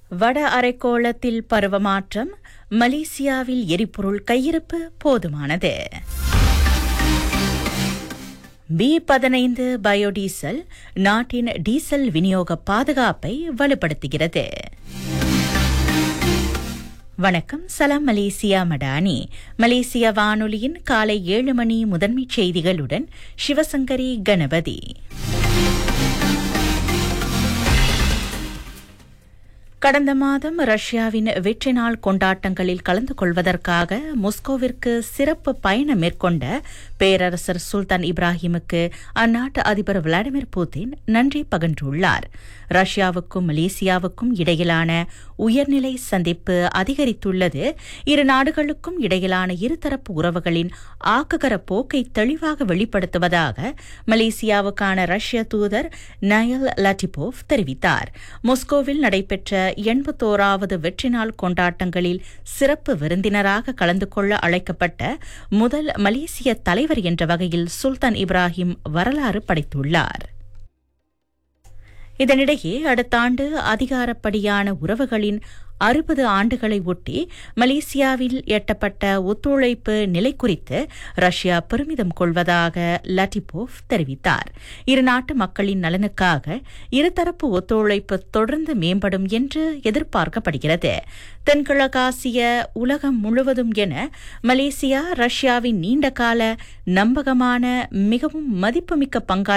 வட அரைக்கோளத்தில் பருவமாற்றம் மலேசியாவில் எரிபொருள் கையிருப்பு போதுமானது பி பதினைந்து பயோடீசல் நாட்டின் டீசல் விநியோக பாதுகாப்பை வலுப்படுத்துகிறது வணக்கம் சலாம் மலேசியா மடானி மலேசிய வானொலியின் காலை ஏழு மணி முதன்மைச் செய்திகளுடன் சிவசங்கரி கணபதி கடந்த மாதம் ரஷ்யாவின் வெற்றி நாள் கொண்டாட்டங்களில் கலந்து கொள்வதற்காக மொஸ்கோவிற்கு சிறப்பு பயணம் மேற்கொண்ட பேரரசர் சுல்தான் இப்ராஹிமுக்கு அந்நாட்டு அதிபர் விளாடிமிர் புதின் நன்றி பகிர்ந்துள்ளார் ரஷ்யாவுக்கும் மலேசியாவுக்கும் இடையிலான உயர்நிலை சந்திப்பு அதிகரித்துள்ளது இரு நாடுகளுக்கும் இடையிலான இருதரப்பு உறவுகளின் ஆக்ககர போக்கை தெளிவாக வெளிப்படுத்துவதாக மலேசியாவுக்கான ரஷ்ய தூதர் நயல் லட்டிபோவ் தெரிவித்தார் மொஸ்கோவில் நடைபெற்ற எண்பத்தோராவது வெற்றி நாள் கொண்டாட்டங்களில் சிறப்பு விருந்தினராக கலந்து கொள்ள அழைக்கப்பட்ட முதல் மலேசிய தலைவர் என்ற வகையில் சுல்தான் இப்ராஹிம் வரலாறு படைத்துள்ளார் இதனிடையே அடுத்த ஆண்டு அதிகாரப்படியான உறவுகளின் அறுபது ஆண்டுகளை ஒட்டி மலேசியாவில் எட்டப்பட்ட ஒத்துழைப்பு நிலை குறித்து ரஷ்யா பெருமிதம் கொள்வதாக லட்டிபோவ் தெரிவித்தார் இரு நாட்டு மக்களின் நலனுக்காக இருதரப்பு ஒத்துழைப்பு தொடர்ந்து மேம்படும் என்று எதிர்பார்க்கப்படுகிறது தென்கிழக்காசிய உலகம் முழுவதும் என மலேசியா ரஷ்யாவின் நீண்டகால நம்பகமான மிகவும் மதிப்புமிக்க பங்கா